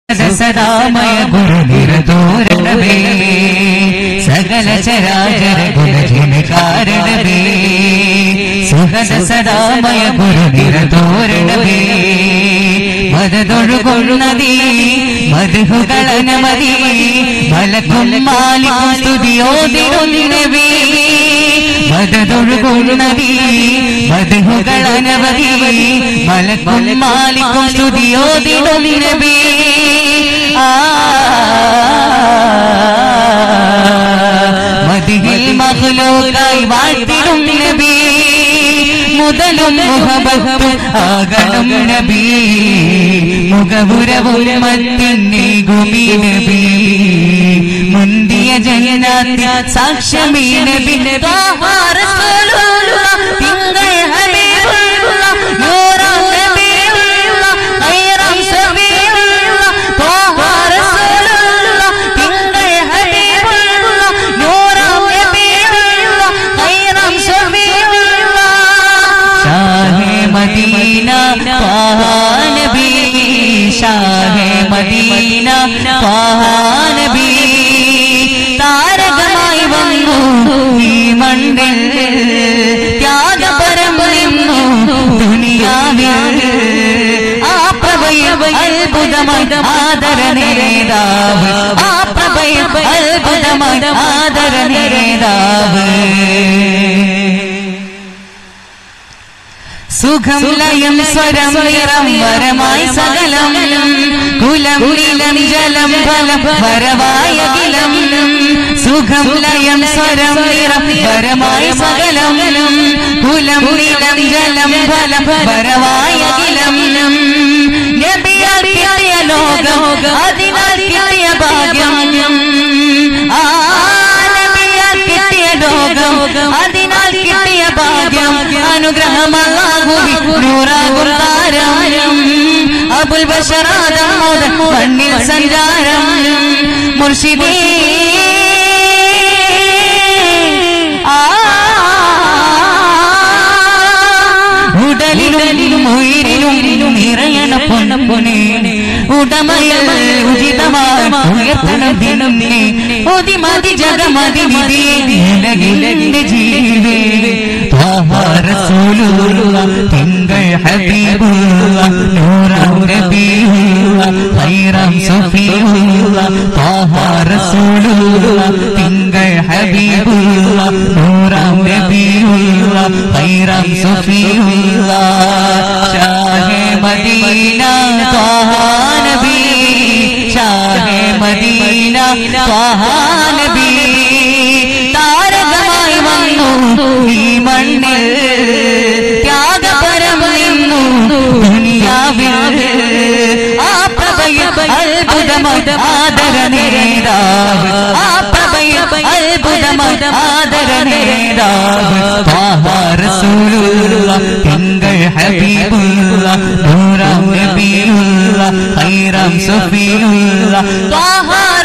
സദാമയ ഗുരുനിരതോരണമേ സകല ചരാചര ഗുണജന കാരണമേ സുഹദ സദാമയ ഗുരുനിരതോരണമേ മതതൊഴുകൊള്ളുന്നതീ മധുഹുകളനമതി മലക്കും മാലിക്കും സ്തുതിയോതിരുന്നവേ മതതൊഴുകൊള്ളുന്നതീ മധുഹുകളനവതി മലക്കും മാലിക്കും സ്തുതിയോതിരുന്നവേ മതിയിൽ മഹ്ലൂക്കായി വാഴ്ത്തിടും നബി മുതലും മുഖബഹം ആകണം നബി മുഖപുരവും മത്തിന്നേകുമി നബി മുന്തിയ ജയനാഥ സാക്ഷ്യമീ നബി തിങ്കൾ ഹബീബുള്ള നൂറാം നബിയുള്ള ഖൈറാം സബീലുള്ള ത്വാഹ റസൂലുള്ള തിങ്കൾ ഹബീബുള്ള നൂറാം നബിയുള്ള ഖൈറാം സബീലുള്ള ഷാഹെ മദീന ത്വാഹ നബി ഷാഹെ മദീന ത്വാഹ നബി താരകമായി വന്നു ഈ മണ്ണിൽ ത്യാഗപരം നിന്നു ദുനിയാവിൽ ആ പ്രഭയം അത്ഭുതമായി ആദര നേതാവ് ആ പ്രഭയം അത്ഭുതമായി ആദര നേതാവ് സുഖം ലയം സ്വരം നിറം വരമായി സകലം കുലം നിലം ജലം ഫലം വരവായ കിലം സുഖം ലയം സ്വരം നിറം വരമായി സകലം കുലം നിലം ജലം ഫലം വരവായ കിലം നബിയാൽ കിട്ടിയ ലോകം അതിനാൽ കിട്ടിയ ഭാഗ്യം ആ നബിയാൽ കിട്ടിയ ലോകം അതിനാൽ കിട്ടിയ ഭാഗ്യം അനുഗ്രഹമാകും നൂറാകും താരം അബുൽ ബഷറാദം മുതൽ മണ്ണിൽ സഞ്ചാരം മുർഷിദേ ആ ഉടലിലും ഉയിരിലും നിറയണ പൊന്നപ്പൊനെ ഉടമയൽ ഉചിതമായി ഉയർത്തണം ദിനം നീ ഒതിമതി ജഗമതി വിധിയിലെ ജീവേ റസൂലുള്ള തിങ്കൾ ഹബീബുള്ള നൂറാം നബിയുള്ള ഖൈറാം സഫിയുള്ള ത്വാഹ റസൂലുള്ള തിങ്കൾ ഹബീബുള്ള നൂറാം നബിയുള്ള ഖൈറാം സഫിയുള്ള ഷാഹെ മദീന ത്വാഹ നബി ഷാഹെ മദീന ത്വാഹ നബി താരകമായി വന്നു ഈ മണ്ണിൽ ത്യാഗപരം നിന്നു ദുനിയാവിൽ ആ പ്രഭയം അത്ഭുതമായി ആദര നേതാവ് ആ പ്രഭയം അത്ഭുതമായി ആദര നേതാവ് ത്വാഹ റസൂലുള്ള തിങ്കൾ ഹബീബുള്ള നൂറാം നബിയുള്ള ഖൈറാം സഫിയുള്ള ത്വാഹ